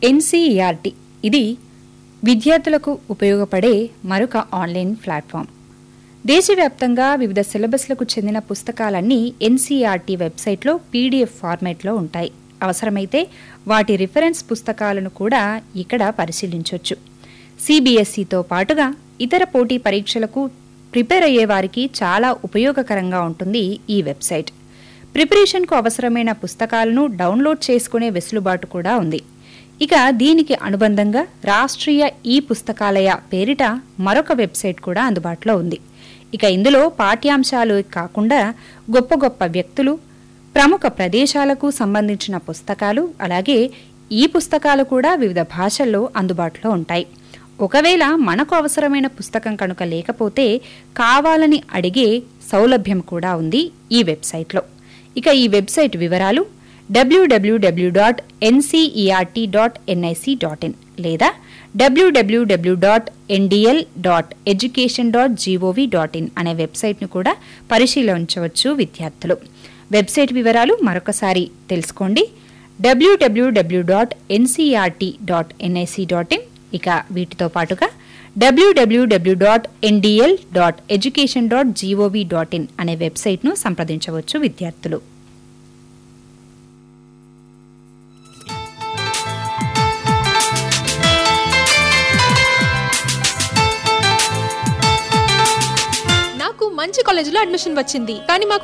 NCERT ఇది విద్యార్థులకు ఉపయోగపడే మరొక ఆన్లైన్ ప్లాట్ఫామ్ దేశవ్యాప్తంగా వివిధ సిలబస్లకు చెందిన పుస్తకాలన్నీ ఎన్సీఆర్టీ వెబ్సైట్లో పీడీఎఫ్ ఫార్మాట్లో ఉంటాయి అవసరమైతే వాటి రిఫరెన్స్ పుస్తకాలను కూడా ఇక్కడ పరిశీలించవచ్చు సిబిఎస్ఈతో పాటుగా ఇతర పోటీ పరీక్షలకు ప్రిపేర్ అయ్యే వారికి చాలా ఉపయోగకరంగా ఉంటుంది ఈ వెబ్సైట్ ప్రిపరేషన్కు అవసరమైన పుస్తకాలను డౌన్లోడ్ చేసుకునే వెసులుబాటు కూడా ఉంది ఇక దీనికి అనుబంధంగా రాష్ట్రీయ ఈ పుస్తకాలయ పేరిట మరొక వెబ్సైట్ కూడా అందుబాటులో ఉంది ఇక ఇందులో పాఠ్యాంశాలు కాకుండా గొప్ప గొప్ప వ్యక్తులు ప్రముఖ ప్రదేశాలకు సంబంధించిన పుస్తకాలు అలాగే ఈ పుస్తకాలు కూడా వివిధ భాషల్లో అందుబాటులో ఉంటాయి ఒకవేళ మనకు అవసరమైన పుస్తకం కనుక లేకపోతే కావాలని అడిగే సౌలభ్యం కూడా ఉంది ఈ వెబ్సైట్లో ఇక ఈ వెబ్సైట్ వివరాలు WWW dot NCERT dot NIC dot in లేదా WWW dot NDL dot education dot GOV dot in అనే వెబ్సైట్ను కూడా పరిశీలించవచ్చు విద్యార్థులు వెబ్సైట్ వివరాలు మరొకసారి తెలుసుకోండి WWW dot NCERT dot NIC dot in ఇక వీటితో పాటుగా WWW dot NDL dot education dot GOV dot in అనే వెబ్సైట్ను సంప్రదించవచ్చు విద్యార్థులు నాకు మంచి కాలేజీలో అడ్మిషన్ వచ్చింది కానీ మాకు